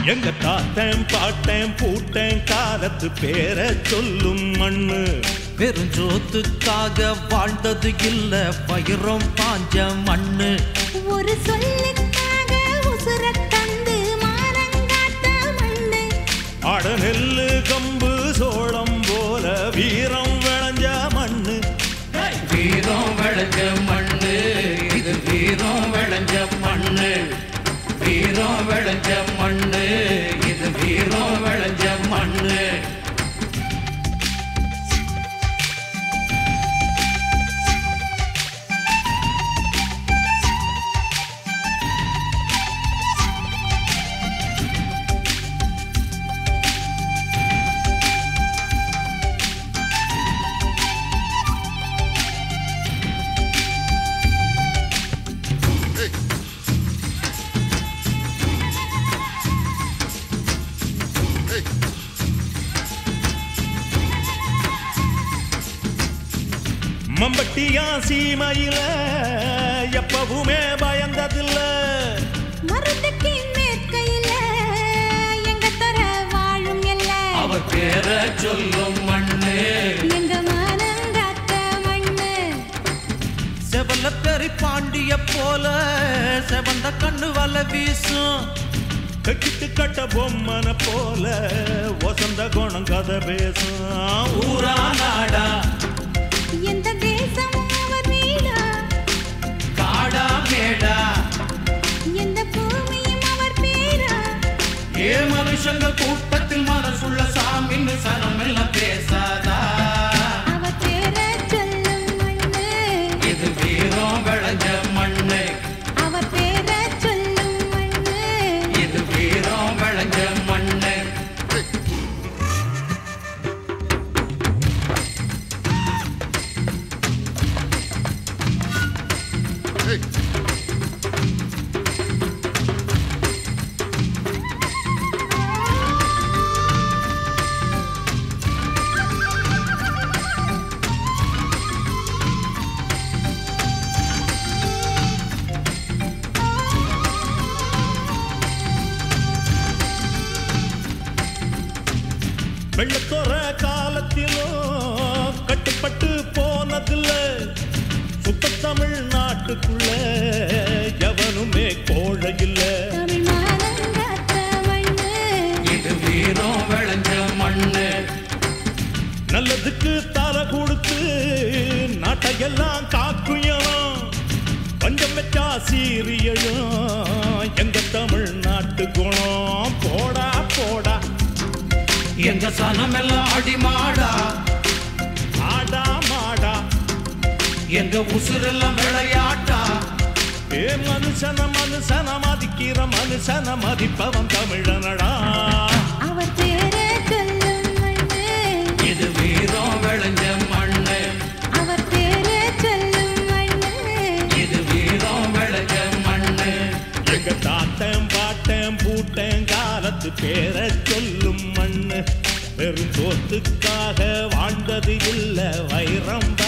எங்க தாத்தன் பாட்டன் பூட்டன் காலத்து பேர சொல்லும் மண்ணு பெருஞ்சோத்துக்காக வாழ்ந்தது இல்ல பயிரும் பாஞ்ச மண்ணு ஒரு சொல்லுக்காக உசுர தந்து மானங்காத்த மண்ணு அட நெல்லு கம்பு சோளம் போல வீரம் விளைஞ்ச மண்ணு வீரம் விளைஞ்ச மண்ணு இது வீரம் விளைஞ்ச மண்ணு வீரம் விளைஞ்ச மண்ணு இது வீரம் விளைஞ்ச மண்ணு மம்பட்டியா சீமையில எப்பவுமே பயந்ததில்ல மருந்துக்கு மேற்கையில எங்க தர வாழும் எல்ல அவர் பேர சொல்லும் மண்ணு எங்க மானங்காத்த மண்ணு செவல்ல பெரி பாண்டிய போல செவந்த கண்ணு வல வீசும் கட்டிட்டு கட்ட பொம்மன போல வசந்த குணம் கதை பேசும் ஊரா நாடா எந்த தேசமும் அவர் வீடா காடா மேடா எந்த பூமியும் அவர் பேரா ஏ மனுஷங்க கூட்டத்தில் மனசுள்ள சாமின்னு சனம் எல்லாம் பேசாதா அவர் பேர சொல்லும் மண்ணு இது வீரம் விளைஞ்ச மண்ணு அவர் பேர சொல்லும் மண்ணு இது வீரம் விளைஞ்ச மண்ணு வெள்ளத்தோற காலத்திலும் கட்டுப்பட்டு போனதில்ல சுத்த தமிழ் நாட்டுக்குள்ள எவனுமே கோழை இல்ல தமிழ் மானங்காத்த மண்ணு இது வீரம் விளைஞ்ச மண்ணு நல்லதுக்கு தலை கொடுத்து நாட்டையெல்லாம் காக்குயணும் பஞ்சம் வச்சா சீரியலும் எங்க தமிழ்நாட்டு குணம் போடா போடா எங்க சனம் எல்லாம் அடிமாடா ஆடா மாடா எங்க உசுரெல்லாம் விளையாட்டா ஏ மனுஷன மனுஷன மதிக்கிற மனுஷன மதிப்பவன் தமிழனடா அவர் பேர சொல்லும் மண்ணு இது வீரம் விளைஞ்ச மண்ணு அவர் பேர சொல்லும் மண்ணு இது வீரம் விளைஞ்ச மண்ணு எங்க தாத்தன் பாட்டன் பூட்டன் காலத்து பேர சொல்லும் மண்ணு பெரும் தோத்துக்காக வாழ்ந்தது இல்ல வைரம்